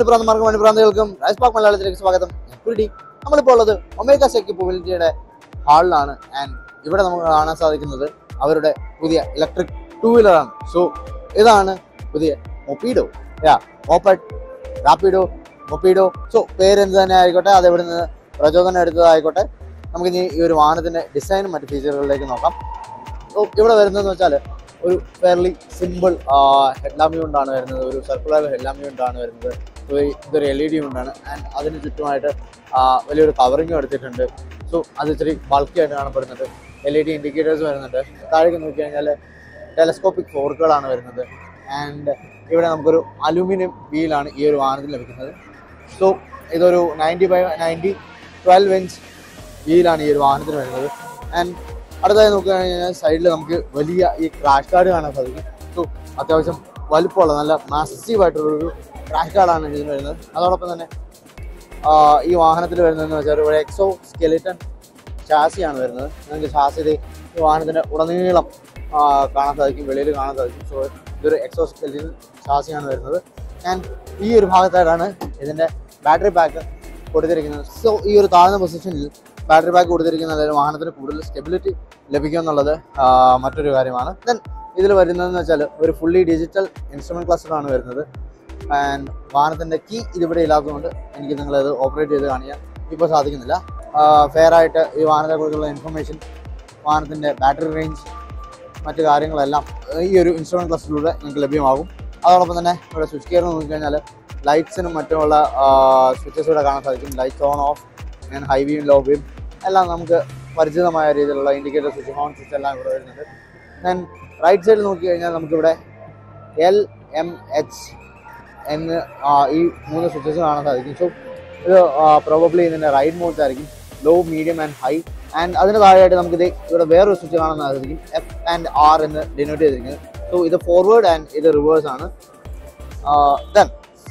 മണിപ്രാന്തമാർക്കും മണിപ്രാന്തികൾക്കും rice park മലയാളത്തിലേക്ക് സ്വാഗതം ഞാൻ കുരുടി നമ്മളിപ്പോൾ ഉള്ളത് ഒമേഗ സെക്കി മൊബിലിറ്റിയുടെ ഹാളിലാണ് ആൻഡ് ഇവിടെ നമുക്ക് കാണാൻ സാധിക്കുന്നത് അവരുടെ പുതിയ ഇലക്ട്രിക് ടൂ വീലറാണ് സോ ഇതാണ് പുതിയ മൊപ്പീഡോ യാ മോപ്പഡ് റാപ്പിഡോ മൊപ്പീഡോ സോ പേരെന്ത് തന്നെ ആയിക്കോട്ടെ അത് എവിടെ നിന്ന് പ്രചോദനം എടുത്തതായിക്കോട്ടെ നമുക്ക് ഇനി ഈ ഒരു വാഹനത്തിന്റെ ഡിസൈനും മറ്റു ഫീച്ചറുകളിലേക്ക് നോക്കാം സോ ഇവിടെ വരുന്നതെന്ന് വെച്ചാൽ ഒരു ഫെയർലി സിമ്പിൾ ഹെഡ് ലാമ്പ് യൂണ്ടാണ് വരുന്നത് ഒരു സർക്കുലർ ഹെഡ് ലാമ്പ് യൂണ്ടാണ് വരുന്നത് So, ഈ- ഇതൊരു എൽ ഇ ഡി യൂണ്ടാണ് ആൻഡ് അതിന് ചുറ്റുമായിട്ട് ആ, വലിയൊരു കവറിങ്ങും എടുത്തിട്ടുണ്ട് സോ അത് ഇച്ചിരി ബൾക്കി ആയിട്ട് കാണപ്പെടുന്നുണ്ട് എൽ ഇ ഡി ഇൻഡിക്കേറ്റേഴ്സ് വരുന്നുണ്ട് താഴേക്ക് നോക്കി കഴിഞ്ഞാൽ ടെലസ്കോപ്പിക് ഫോർക്കുകളാണ് വരുന്നത് ആൻഡ് ഇവിടെ നമുക്കൊരു അലൂമിനിയം വീലാണ് ഈ ഒരു വാഹനത്തിൽ ലഭിക്കുന്നത് സോ ഇതൊരു ninety by ninety twelve inch വീലാണ് ഈ ഒരു വാഹനത്തിന് വരുന്നത് ആൻഡ് അടുത്തതായി നോക്കുകയാണെങ്കിൽ സൈഡിൽ നമുക്ക് വലിയ ഈ ക്രാഷ് കാർഡ് കാണാൻ സാധിക്കും സോ അത്യാവശ്യം വലുപ്പമുള്ള നല്ല മാസീവ് ആയിട്ടുള്ളൊരു ക്രാഷ് കാർഡാണ് ഇതിന് വരുന്നത് അതോടൊപ്പം തന്നെ ആ, ഈ വാഹനത്തിൽ വരുന്നതെന്ന് വെച്ചാൽ ഒരു എക്സോ സ്കെലിറ്റൺ ഷാസിയാണ് വരുന്നത് നിങ്ങൾക്ക് ഷാസി ഈ വാഹനത്തിൻ്റെ ഉടനീളം ആ, കാണാൻ സാധിക്കും വെളിയിൽ കാണാൻ സാധിക്കും സോ ഇതൊരു എക്സോ സ്കെലിറ്റൻ ഷാസിയാണ് വരുന്നത് ആൻഡ് ഈ ഒരു ഭാഗത്തായിട്ടാണ് ഇതിൻ്റെ ബാറ്ററി പാക്ക് കൊടുത്തിരിക്കുന്നത് സോ ഈ ഒരു താഴ്ന്ന പൊസിഷനിൽ ബാറ്ററി പാക്ക് കൊടുത്തിരിക്കുന്നത് വാഹനത്തിന് കൂടുതൽ സ്റ്റെബിലിറ്റി ലഭിക്കും എന്നുള്ളത് ആ, മറ്റൊരു കാര്യമാണ് ദെൻ ഇതിൽ വരുന്നതെന്ന് വെച്ചാൽ ഒരു ഫുള്ളി ഡിജിറ്റൽ ഇൻസ്ട്രുമെന്റ് ക്ലസ്റ്റർ ആണ് വരുന്നത് ആൻഡ് വാഹനത്തിന്റെ കീ ഇതിവിടെ ഇല്ലാത്തതുകൊണ്ട് എനിക്ക് നിങ്ങളത് ഓപ്പറേറ്റ് ചെയ്ത് കാണിക്കാൻ ഇപ്പോൾ സാധിക്കുന്നില്ല ഫെയർ ആയിട്ട് ഈ വാഹനത്തെ കുറിച്ചുള്ള ഇൻഫർമേഷൻ വാഹനത്തിന്റെ ബാറ്ററി റേഞ്ച് മറ്റു കാര്യങ്ങളെല്ലാം ഈ ഒരു ഇൻസ്ട്രുമെന്റ് ക്ലസ്റ്ററിലൂടെ നിങ്ങൾക്ക് ലഭ്യമാകും അതോടൊപ്പം തന്നെ ഇവിടെ സ്വിച്ച് ഗിയർ നോക്കിക്കഴിഞ്ഞാൽ ലൈറ്റ്സിനും മറ്റുമുള്ള സ്വിച്ചസ് ഇവിടെ കാണാൻ സാധിക്കും ലൈറ്റ്സ് ഓൺ ഓഫ് ഞാൻ ഹൈ ബീം ലോ ബീം എല്ലാം നമുക്ക് പരിചിതമായ രീതിയിലുള്ള ഇൻഡിക്കേറ്റർ സ്വിച്ച് ഹോൺ സ്വിച്ച് എല്ലാം ഇവിടെ വരുന്നുണ്ട് ദെൻ റൈറ്റ് സൈഡിൽ നോക്കി കഴിഞ്ഞാൽ നമുക്കിവിടെ എൽ എം എച്ച് എന്ന് ആ, ഈ മൂന്ന് സ്വിച്ചസ് കാണാൻ സാധിക്കും സോ ഇത് പ്രോബബ്ലി ഇതിൻ്റെ റൈഡ് മോഡ്സ് ആയിരിക്കും low medium and high and അതിന് താഴെയായിട്ട് നമുക്ക് ഇത് ഇവിടെ വേറൊരു സ്വിച്ച് കാണാൻ സാധിക്കും എഫ് ആൻഡ് ആർ എന്ന് ഡിനോട്ട് ചെയ്തിരിക്കുന്നത് സോ ഇത് ഫോർവേഡ് ആൻഡ് ഇത് റിവേഴ്സ് ആണ് ദെൻ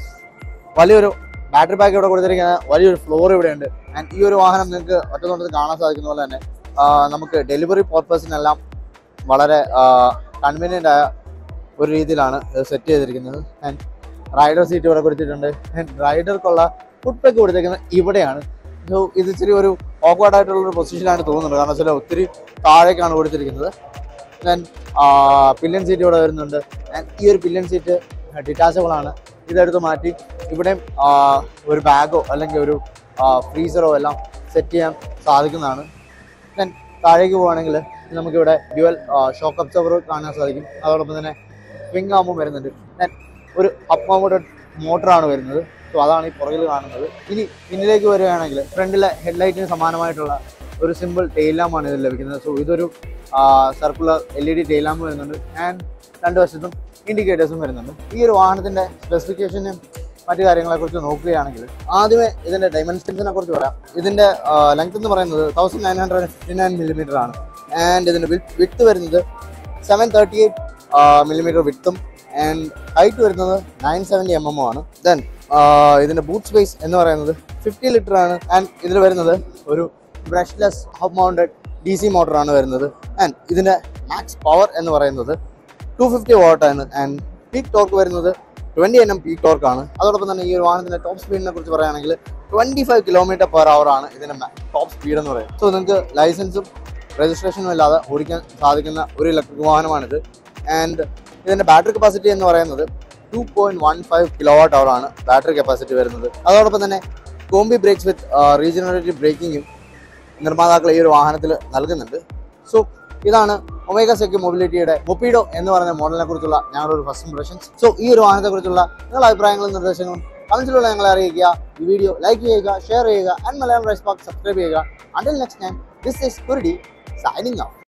വലിയൊരു ബാറ്ററി പാക്ക് ഇവിടെ കൊടുത്തിരിക്കുന്ന വലിയൊരു ഫ്ലോർ ഇവിടെ ഉണ്ട് ആൻഡ് ഈ ഒരു വാഹനം നിങ്ങൾക്ക് ഒറ്റനോട്ടത്തിൽ കാണാൻ സാധിക്കുന്ന പോലെ തന്നെ ആ, നമുക്ക് ഡെലിവറി പർപ്പസിനെല്ലാം വളരെ കൺവീനിയൻ്റ് ആയ ഒരു രീതിയിലാണ് ഇത് സെറ്റ് ചെയ്തിരിക്കുന്നത് ആൻഡ് റൈഡർ സീറ്റ് ഇവിടെ കൊടുത്തിട്ടുണ്ട് ആൻഡ് റൈഡർക്കുള്ള ഫുഡ് പാക്ക് കൊടുത്തിരിക്കുന്നത് ഇവിടെയാണ് സോ ഇത് ഇച്ചിരി ഒരു awkward ആയിട്ടുള്ള ഒരു പൊസിഷനാണ് തോന്നുന്നത് കാരണം വെച്ചാൽ ഒത്തിരി താഴേക്കാണ് കൊടുത്തിരിക്കുന്നത് ദെൻ പില്ലൻ സീറ്റ് ഇവിടെ വരുന്നുണ്ട് ആൻഡ് ഈ ഒരു പില്ലൻ സീറ്റ് ഡിറ്റാച്ചബിൾ ആണ് ഇതെടുത്ത് മാറ്റി ഇവിടെയും ആ, ഒരു ബാഗോ അല്ലെങ്കിൽ ഒരു ഫ്രീസറോ എല്ലാം സെറ്റ് ചെയ്യാൻ സാധിക്കുന്നതാണ് ദെൻ താഴേക്ക് പോവുകയാണെങ്കിൽ നമുക്കിവിടെ ഡ്യുവൽ ഷോക്ക് അബ്സർവർ കാണാൻ സാധിക്കും അതോടൊപ്പം തന്നെ സ്വിംഗ് ആമ്പും വരുന്നുണ്ട് ദെൻ ഒരു അപ്പ് മൗണ്ടഡ് മോട്ടറാണ് വരുന്നത് സോ അതാണ് ഈ പുറകിൽ കാണുന്നത് ഇനി പിന്നിലേക്ക് വരികയാണെങ്കിൽ ഫ്രണ്ടിലെ ഹെഡ്ലൈറ്റിന് സമാനമായിട്ടുള്ള ഒരു സിമ്പിൾ ടെയിൽ ലാമ്പാണ് ഇതിൽ ലഭിക്കുന്നത് സോ ഇതൊരു circular L E D tail lamp വരുന്നുണ്ട് ആൻഡ് രണ്ട് വശത്തും ഇൻഡിക്കേറ്റേഴ്സും വരുന്നുണ്ട് ഈ ഒരു വാഹനത്തിന്റെ സ്പെസിഫിക്കേഷനും മറ്റു കാര്യങ്ങളെക്കുറിച്ച് നോക്കുകയാണെങ്കിൽ ആദ്യമേ ഇതിന്റെ ഡൈമെൻഷൻസിനെ കുറിച്ച് പറയാം ഇതിന്റെ ലെങ്ത് എന്ന് പറയുന്നത് thousand nine hundred fifty nine millimetre ആണ് ആൻഡ് ഇതിന്റെ വിട്ട് വരുന്നത് സെവൻ തേർട്ടി എയ്റ്റ് മില്ലിമീറ്റർ വിട്ടും ആൻഡ് ഹൈറ്റ് വരുന്നത് നയൻ സെവൻറ്റി എം എം ആണ് ദെൻ ഇതിന്റെ ബൂട്ട് സ്പേസ് എന്ന് പറയുന്നത് ഫിഫ്റ്റി ലിറ്റർ ആണ് ആൻഡ് ഇതിൽ വരുന്നത് ഒരു brushless hub mounted D C മോട്ടറാണ് വരുന്നത് ആൻഡ് ഇതിന്റെ മാക്സ് പവർ എന്ന് പറയുന്നത് ടു ഫിഫ്റ്റി വാട്ടാണ് ആൻഡ് പീക്ക് ടോർക്ക് വരുന്നത് twenty N M peak torque ആണ് അതോടൊപ്പം തന്നെ ഈ ഒരു വാഹനത്തിന്റെ ടോപ്പ് സ്പീഡിനെ കുറിച്ച് പറയുകയാണെങ്കിൽ twenty five kilometre per hour ആണ് ഇതിന്റെ ടോപ്പ് സ്പീഡ് എന്ന് പറയുന്നത് സോ നിങ്ങൾക്ക് ലൈസൻസും രജിസ്ട്രേഷനും ഇല്ലാതെ ഓടിക്കാൻ സാധിക്കുന്ന ഒരു ഇലക്ട്രിക് വാഹനമാണിത് ആൻഡ് ഇതിന്റെ ബാറ്ററി കപ്പാസിറ്റി എന്ന് പറയുന്നത് two point one five kilo watt hour ആണ് ബാറ്ററി കപ്പാസിറ്റി വരുന്നത് അതോടൊപ്പം തന്നെ കോംബി ബ്രേക്സ് വിത്ത് റീജനറേറ്റീവ് ബ്രേക്കിങ്ങും നിർമ്മാതാക്കൾ ഈ ഒരു വാഹനത്തിൽ നൽകുന്നുണ്ട് സോ ഇതാണ് ഒമേഗ സെക്യു മൊബിലിറ്റിയുടെ മൊപ്പീഡോ എന്ന് പറയുന്ന മോഡലിനെ കുറിച്ചുള്ള ഞങ്ങളുടെ ഒരു ഫസ്റ്റ് ഇംപ്രഷൻസ് സോ ഈ ഒരു വാഹനത്തെ കുറിച്ചുള്ള നിങ്ങളുടെ അഭിപ്രായങ്ങളും നിർദ്ദേശങ്ങളും കമന്റിലൂടെ ഞങ്ങളെ അറിയിക്കുക ഈ വീഡിയോ ലൈക്ക് ചെയ്യുക ഷെയർ ചെയ്യുക and Malayalam DriveSpark subscribe ചെയ്യുക until next time this is കുരുടി സൈനിങ് ഓഫ്